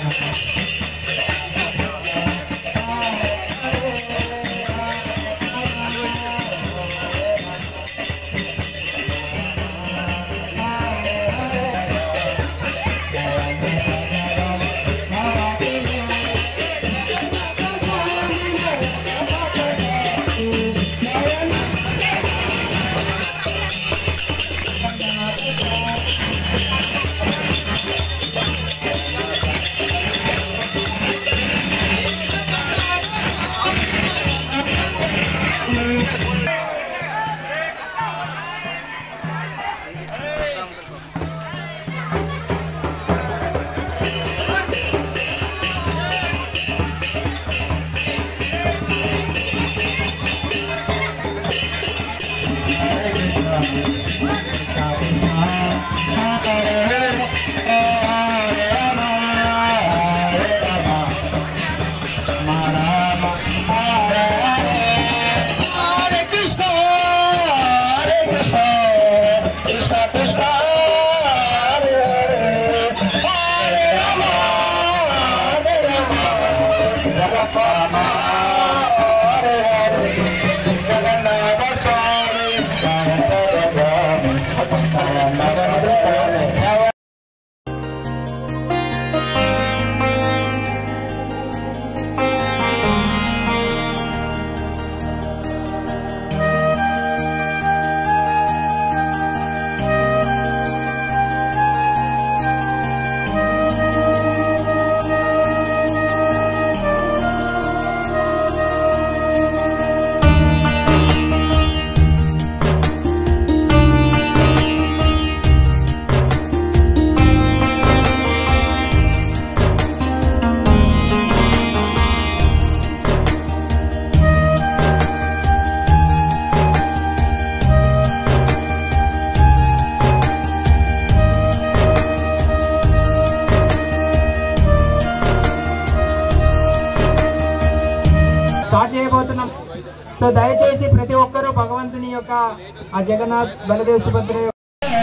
Start చేయబోతున్నాం so దయచేసి ప్రతి ఒక్కరూ భగవంతుని యొక్క ఆ జగన్నాథ్ బలదేవ్ సుభద్ర యొక్క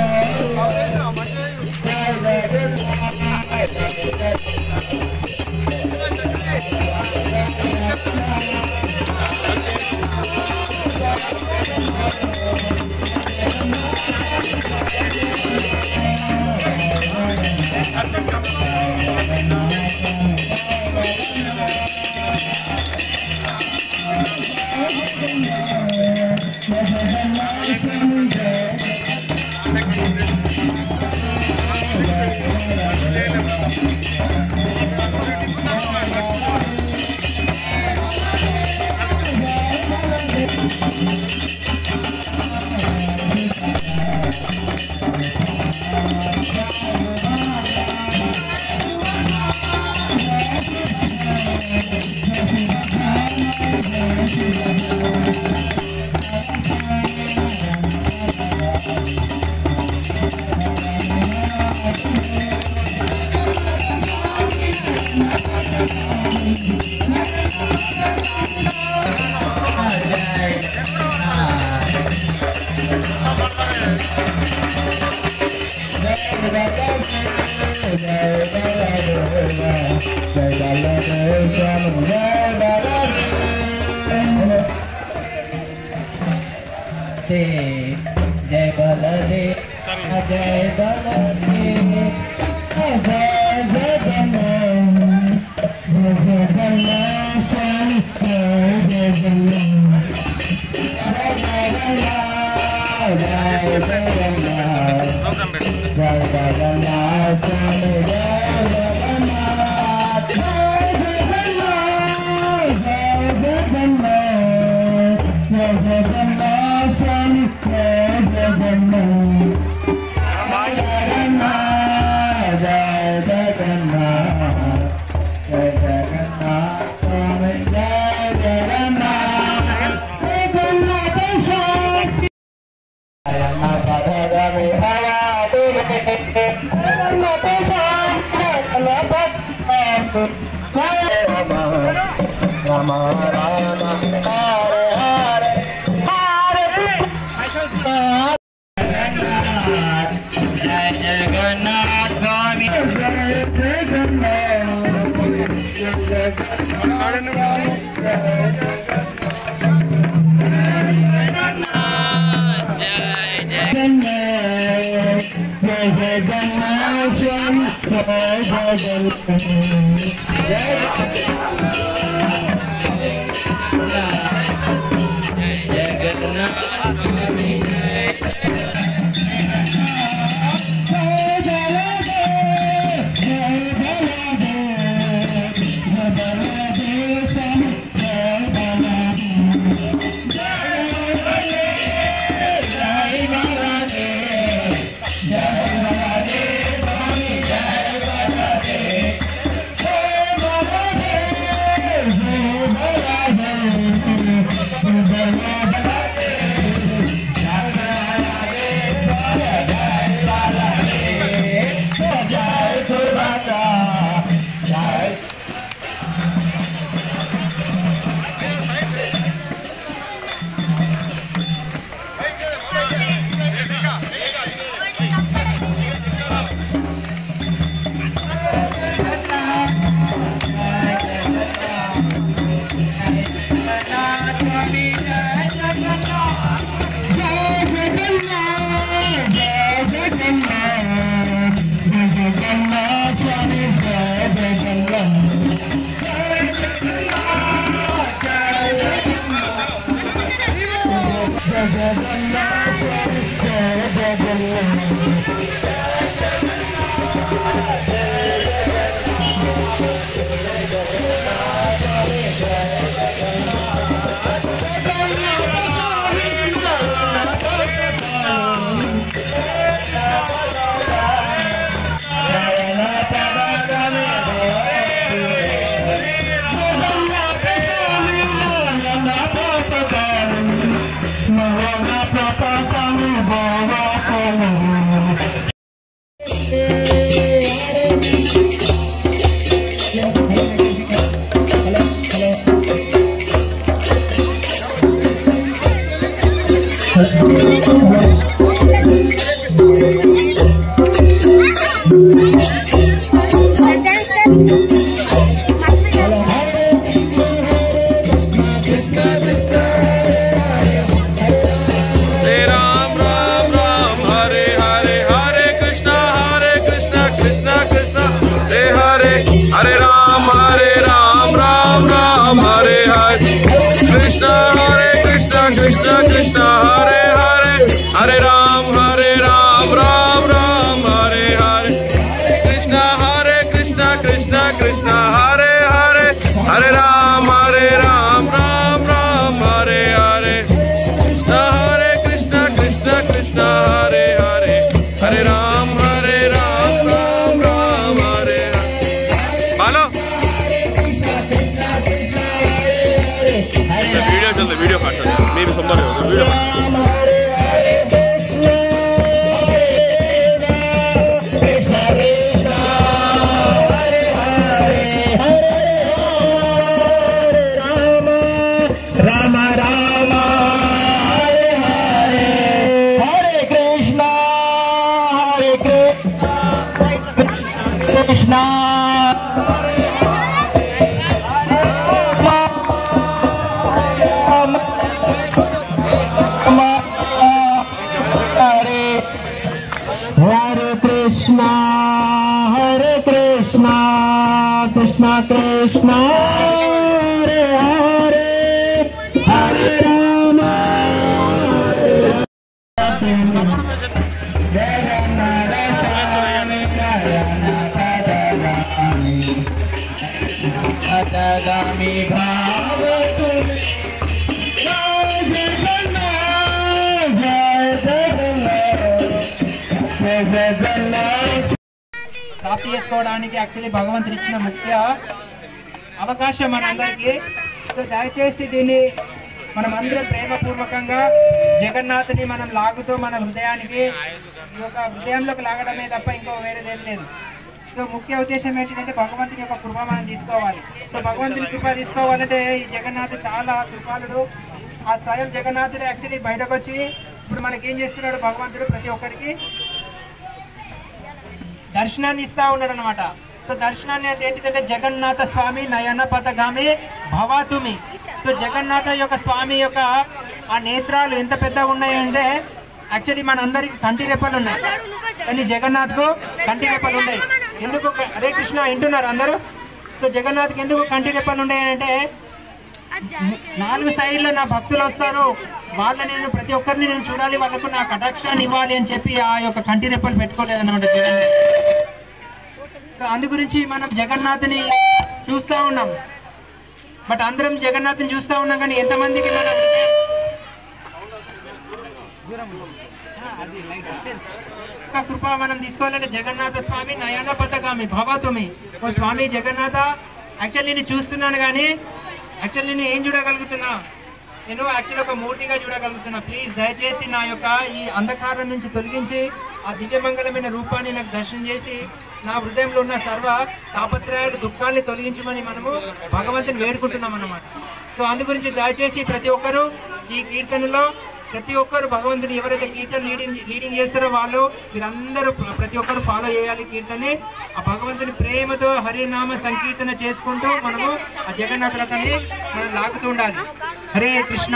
जय बलदेव जय बलदेव जय जय जगन्नाथ जय जगन्नाथ स्वामी जय जगन्नाथ जय जगन्नाथ जय जगन्नाथ जय जगन्नाथ स्वामी जय जगन्नाथ जय जगन्नाथ जय जगन्नाथ जय जगन्नाथ स्वामी जय जगन्नाथ जय जगन्नाथ जय जगन्नाथ स्वामी जय जगन्नाथ जगन्नाथ स्वामी రామ రామ హరే హరే హరే జయ జగన్నాథ స్వామి జయ Jagannath Hare Ram, Ram, Ram, Hare Hare, Hare Krishna, Hare Krishna, Krishna Krishna, Hare Hare, Hare Ram, Hare Ram, Ram, Ram, Hare Hare, Krishna, Hare Krishna, Krishna Krishna, Hare Hare, Hare Ram, Hare Ram, Ram, Ram, Hare Hare, Krishna, Hare Krishna, Krishna Krishna, Hare Hare, Hare Ram, Hare Ram, Ram, Ram, Hare Hare. Hare Krishna, Krishna Krishna, Hare Hare, Hare Ram, Hare Ram, Ram Ram, Hare Hare. బాలో video చల్లి video కాట్లేదు మీరు సంబర్ video Rama Rama హరే హరే హరే కృష్ణ హరే కృష్ణ కృష్ణ హరే హరే కృష్ణ హరే కృష్ణ కృష్ణ కృష్ణ హరే హరే హరే రామ జగమి భావతు జయ జగన్నాథ జయ జగన్నాథ జయ జగన్నాథ ప్రాప్తి చేసుకోవడానికి యాక్చువల్లీ భగవంతుడు ఇచ్చిన ముఖ్య అవకాశం మనందరికీ సో దయచేసి దీన్ని మనం అందరం ప్రేమపూర్వకంగా జగన్నాథుని మనం లాగుతూ మన హృదయానికి ఈ యొక్క హృదయంలోకి లాగడమే తప్ప ఇంకో వేరేదేం లేదు సో ముఖ్య ఉద్దేశం ఏంటంటే భగవంతుని యొక్క కృప మనం తీసుకోవాలి సో భగవంతుని కృప తీసుకోవాలంటే ఈ జగన్నాథుడు చాలా కృపాలుడు ఆ స్వయం జగన్నాథుడు యాక్చువల్లీ బయటకు వచ్చి ఇప్పుడు మనకి ఏం చేస్తున్నాడు భగవంతుడు ప్రతి ఒక్కరికి దర్శనాన్ని ఇస్తా ఉన్నాడు అనమాట సో దర్శనాన్ని అంటే ఏంటిదంటే జగన్నాథ స్వామి నయన పథగామి భవాతుమి సో జగన్నాథ యొక్క స్వామి యొక్క ఆ నేత్రాలు ఎంత పెద్దగా ఉన్నాయంటే యాక్చువల్లీ మనందరికి కంటి రెప్పలు ఉన్నాయి కానీ జగన్నాథ్కు కంటి రెప్పలు ఉన్నాయి ఎందుకు హరే కృష్ణ వింటున్నారు అందరూ సో జగన్నాథ్కి ఎందుకు కంటి రెప్పలు ఉన్నాయంటే నాలుగు సైడ్లో నా భక్తులు వస్తారు వాళ్ళని నేను ప్రతి ఒక్కరిని నేను చూడాలి వాళ్ళకు నా కటాక్షాన్ని ఇవ్వాలి అని చెప్పి ఆ యొక్క కంటి రెప్పలు పెట్టుకోలేదన్నమాట జగన్ సో అందు గురించి మనం జగన్నాథ్ని చూస్తూ ఉన్నాం బట్ అందరం జగన్నాథ్ని చూస్తూ ఉన్నాం కానీ ఎంతమందికి మనం యొక్క కృప మనం తీసుకోవాలంటే జగన్నాథ స్వామి నయన పథకామి భవతుమి ఓ స్వామి జగన్నాథ యాక్చువల్లీ నేను చూస్తున్నాను కానీ యాక్చువల్లీ నేను ఏం చూడగలుగుతున్నా నేను యాక్చువల్లీ ఒక మూర్తిగా చూడగలుగుతున్నా ప్లీజ్ దయచేసి నా యొక్క ఈ అంధకారం నుంచి తొలగించి ఆ దివ్యమంగళమైన రూపాన్ని నాకు దర్శనం చేసి నా హృదయంలో ఉన్న సర్వ తాపత్రయాలు దుఃఖాన్ని తొలగించమని మనము భగవంతుని వేడుకుంటున్నాం అన్నమాట సో అందు గురించి దయచేసి ప్రతి ఒక్కరూ ఈ కీర్తనలో ప్రతి ఒక్కరు భగవంతుని ఎవరైతే కీర్తన లీడింగ్ లీడింగ్ చేస్తారో వాళ్ళు మీరందరూ ప్ర- ప్రతి ఒక్కరు ఫాలో చేయాలి కీర్తని ఆ భగవంతుని ప్రేమతో హరినామ సంకీర్తన చేసుకుంటూ మనము ఆ జగన్నాథ రథాన్ని మనం లాగుతూ ఉండాలి హరే కృష్ణ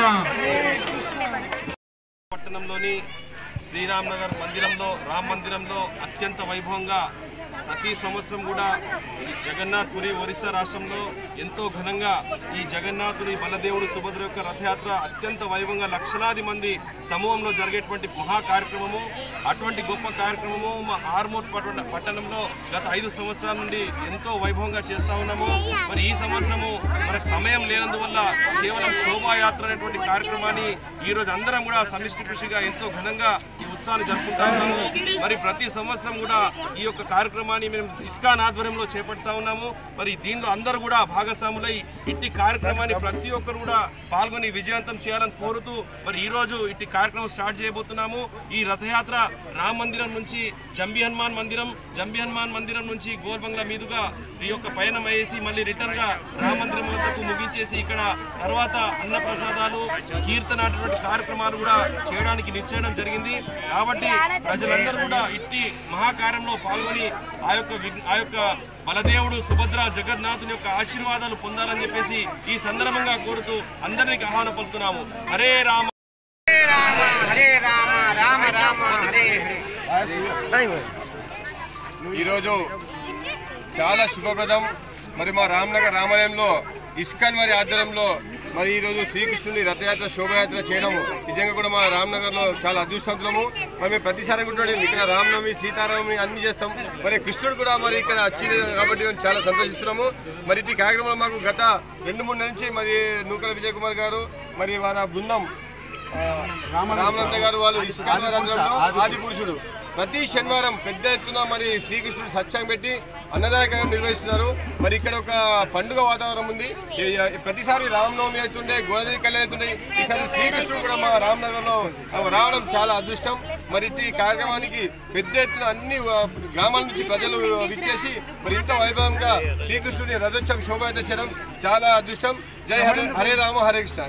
పట్టణంలోని శ్రీరామ్ నగర్ మందిరంలో రామ్ మందిరంలో అత్యంత వైభవంగా ప్రతి సంవత్సరం కూడా ఈ జగన్నాథ్ పురి ఒరిస్సా రాష్ట్రంలో ఎంతో ఘనంగా ఈ జగన్నాథుని బలదేవుడు సుభద్ర యొక్క రథయాత్ర అత్యంత వైభవంగా లక్షలాది మంది సమూహంలో జరిగేటువంటి మహా కార్యక్రమము అటువంటి గొప్ప కార్యక్రమము మా ఆర్మూర్ పట్టణ పట్టణంలో గత ఐదు సంవత్సరాల నుండి ఎంతో వైభవంగా చేస్తా ఉన్నాము మరి ఈ సంవత్సరము మనకు సమయం లేనందువల్ల కేవలం శోభాయాత్ర అనేటువంటి కార్యక్రమాన్ని ఈ రోజు అందరం కూడా సమిష్టి కృషిగా ఎంతో ఘనంగా ఈ ఉత్సవాన్ని జరుపుకుంటా ఉన్నాము మరి ప్రతి సంవత్సరం కూడా ఈ యొక్క కార్యక్రమాన్ని మేము ఇస్కాన్ ఆధ్వర్యంలో చేపడతా ఉన్నాము మరి దీనిలో అందరూ కూడా భాగస్వాములై ఇట్టి కార్యక్రమాన్ని ప్రతి ఒక్కరు కూడా పాల్గొని విజయవంతం చేయాలని కోరుతూ మరి ఈ రోజు ఇట్టి కార్యక్రమం స్టార్ట్ చేయబోతున్నాము ఈ రథయాత్ర రామ్ మందిరం నుంచి జంబి హనుమాన్ మందిరం జంబి హనుమాన్ మందిరం నుంచి గోల్ బంగ్లా మీదుగా ఈ యొక్క పయనం అయ్యేసి మళ్ళీ రిటర్న్ గా రామ మందిరం వద్దకు ముగించేసి ఇక్కడ తర్వాత అన్న ప్రసాదాలు కీర్తన అటువంటి కార్యక్రమాలు కూడా చేయడానికి నిశ్చయడం జరిగింది కాబట్టి ప్రజలందరూ కూడా ఇట్టి మహాకార్యంలో పాల్గొని ఆ యొక్క విఘ్- ఆ యొక్క బలదేవుడు సుభద్ర జగన్నాథుని యొక్క ఆశీర్వాదాలు పొందాలని చెప్పేసి ఈ సందర్భంగా కోరుతూ అందరికీ ఆహ్వానం పలుకుతున్నాము హరే రామ ఈరోజు చాలా శుభప్రదం మరి మా రామ్నగర్ రామాలయంలో ఇస్కాన్ వారి ఆధ్వర్యంలో మరి ఈరోజు శ్రీకృష్ణుని రథయాత్ర శోభయాత్ర చేయడం నిజంగా కూడా మా రామ్నగర్లో చాలా అదృష్టవంతులము మరి మేము ప్రతిసారి కూడా ఇక్కడ రామనవమి సీతారామమి అన్ని చేస్తాం మరి కృష్ణుడు కూడా మరి ఇక్కడ వచ్చి కాబట్టి మేము చాలా సంతోషిస్తున్నాము మరి ఈ కార్యక్రమంలో మాకు గత రెండు మూడు నెలల నుంచి మరి నూకల విజయ్ కుమార్ గారు మరి వారి బృందం రామనంద గారు వాళ్ళు ఇస్కాన్ రంధ్రంలో ఆది పురుషుడు ప్రతి శనివారం పెద్ద ఎత్తున మరి శ్రీకృష్ణుడు సత్సంగం పెట్టి అన్నదాన కార్యక్రమం నిర్వహిస్తున్నారు మరి ఇక్కడ ఒక పండుగ వాతావరణం ఉంది ఈ- ఈ ప్రతిసారి రామనవమి అవుతుండే గోదావరి కళ్యాణం అవుతుండే ఈసారి శ్రీకృష్ణుడు కూడా మా రామనగర్లో రావడం చాలా అదృష్టం మరి ఈ కార్యక్రమానికి పెద్ద ఎత్తున అన్ని ఆ, గ్రామాల నుంచి ప్రజలు విచ్చేసి మరి ఇంత వైభవంగా శ్రీకృష్ణుడి రథోత్సవం శోభాయాత్ర చేయడం చాలా అదృష్టం జై హరే హరే రామ హరే కృష్ణ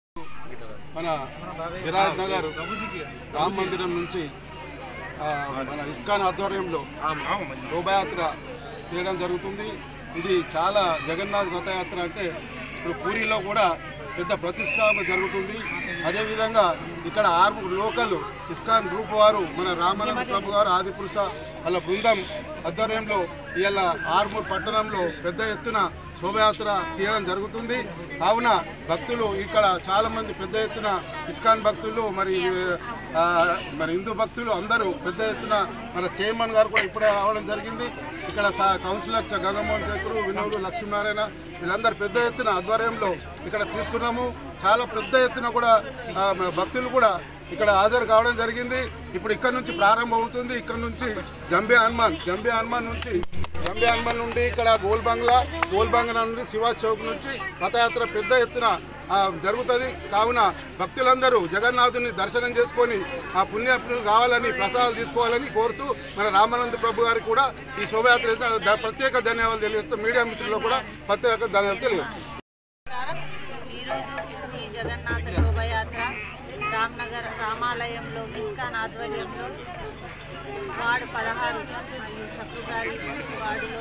మన జిరాజ్ నగర్ రామ్ మందిరం నుంచి ఆ, మన ఇస్కాన్ ఆధ్వర్యంలో శోభయాత్ర చేయడం జరుగుతుంది ఇది చాలా జగన్నాథ్ రథయాత్ర అంటే ఇప్పుడు పూరిలో కూడా పెద్ద ప్రతిష్టాపన జరుగుతుంది అదేవిధంగా ఇక్కడ ఆరు లోకల్ ఇస్కాన్ గ్రూప్ వారు మన రామానంద ప్రభు గారు ఆదిపురుష వాళ్ళ బృందం ఆధ్వర్యంలో ఇవాళ ఆర్మూర్ పట్టణంలో పెద్ద ఎత్తున శోభయాత్ర తీయడం జరుగుతుంది కావున భక్తులు ఇక్కడ చాలా మంది పెద్ద ఎత్తున ఇస్కాన్ భక్తులు మరి ఆ, మరి హిందూ భక్తులు అందరూ పెద్ద ఎత్తున మన చైర్మన్ గారు కూడా ఇప్పుడే రావడం జరిగింది ఇక్కడ సా- కౌన్సిలర్ చ- గంగమోహన్ శేఖరు వినోద్ లక్ష్మీనారాయణ వీళ్ళందరూ పెద్ద ఎత్తున ఆధ్వర్యంలో ఇక్కడ తీస్తున్నాము చాలా పెద్ద ఎత్తున కూడా ఆ, మన భక్తులు కూడా ఇక్కడ హాజరు కావడం జరిగింది ఇప్పుడు ఇక్కడ నుంచి ప్రారంభం అవుతుంది ఇక్కడ నుంచి జంబే హనుమాన్ జంబే హనుమాన్ నుంచి జంబే హనుమాన్ నుండి ఇక్కడ గోల్ బంగ్లా గోల్ బంగ్లా నుండి శివా చౌక్ నుంచి రథయాత్ర పెద్ద ఎత్తున ఆ, జరుగుతుంది కావున భక్తులందరూ జగన్నాథుని దర్శనం చేసుకొని ఆ పుణ్యాత్ములు కావాలని ప్రసాదాలు తీసుకోవాలని కోరుతూ మన రామానంద ప్రభు గారికి కూడా ఈ శోభయాత్ర చేసిన ద- ప్రత్యేక ధన్యవాదాలు తెలియజేస్తూ మీడియా మిత్రులకు కూడా ప్రత్యేక ధన్యవాదాలు తెలియజేస్తాం నమస్కారం ఈరోజు పూరి జగన్నాథ శోభయాత్ర రామ్నగర్ రామాలయంలో ఇస్కాన్ ఆధ్వర్యంలో వార్డు పదహారు మరియు చక్రు గారి వార్డులో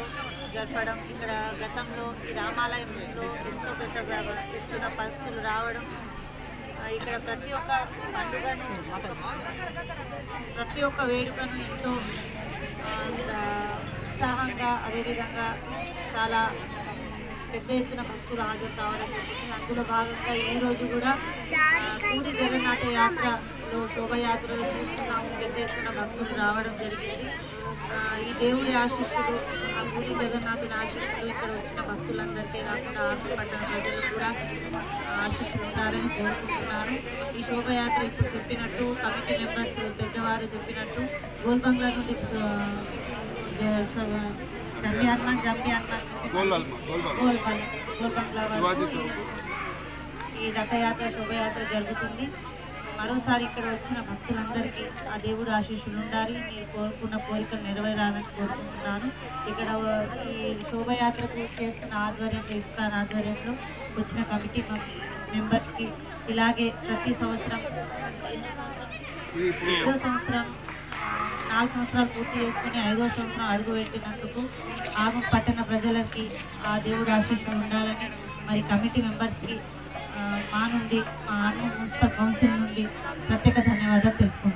జరపడం ఇక్కడ గతంలో ఈ రామాలయంలో ఎంతో పెద్ద వ్య- ఎత్తున భక్తులు రావడం ఆ, ఇక్కడ ప్రతి ఒక్క పండుగను ప్రతి ఒక్క వేడుకను ఎంతో ఆ, ఆ, ఉత్సాహంగా అదేవిధంగా చాలా పెద్ద ఎత్తున భక్తులు హాజరు కావడం జరిగింది అందులో భాగంగా ఈ రోజు కూడా ఆ, పూరి జగన్నాథ యాత్రలో శోభయాత్రలో చూస్తున్నాము పెద్ద ఎత్తున భక్తులు రావడం జరిగింది ఆ, ఈ దేవుడి ఆశీస్సులు ఆ పూరి జగన్నాథుని ఆశీస్సులు ఇక్కడ వచ్చిన భక్తులందరికీ కాకుండా ఆంధ్ర పట్టణ ప్రజలు కూడా ఆ, ఆశీస్సులు ఉండాలని కోరుకుంటున్నాను ఈ శోభయాత్ర ఇప్పుడు చెప్పినట్టు కమిటీ మెంబర్స్ పెద్దవారు చెప్పినట్టు గోల్బంగ్లా నుండి ఆ, జంబి హనుమాన్ జంబి హనుమాన్ నుండి గోల్వాల్మ, గోల్వాల్మ. గోల్బంగ్లా గోల్బంగ్లా శివాజీ వరకు చౌక్. ఈ రథయాత్ర శోభయాత్ర జరుగుతుంది మరోసారి ఇక్కడ వచ్చిన భక్తులందరికీ ఆ దేవుడు ఆశీస్సులు ఉండాలి మీరు కోరుకున్న కోరికలు నెరవేరాలని కోరుకుంటున్నాను ఇక్కడ ఈ శోభయాత్రకు చేస్తున్న ఆధ్వర్యంలో ఇస్కాన్ ఆధ్వర్యంలో వచ్చిన కమిటీ మం- మెంబర్స్కి ఇలాగే ప్రతి సంవత్సరం ఎన్నో సంవత్సరం ఇది ఇప్పుడు ఐదో సంవత్సరం ఆ, నాలుగు సంవత్సరాలు పూర్తి చేసుకుని ఐదో సంవత్సరం అడుగు పెట్టినందుకు ఆగం పట్టణ ప్రజలకి ఆ దేవుడు ఆశీస్సులు ఉండాలని మరి కమిటీ మెంబర్స్కి ఆ, మా నుండి మా ఆర్మీ మున్సిపల్ కౌన్సిల్ నుండి ప్రత్యేక ధన్యవాదాలు తెలుపుకుంటున్నాను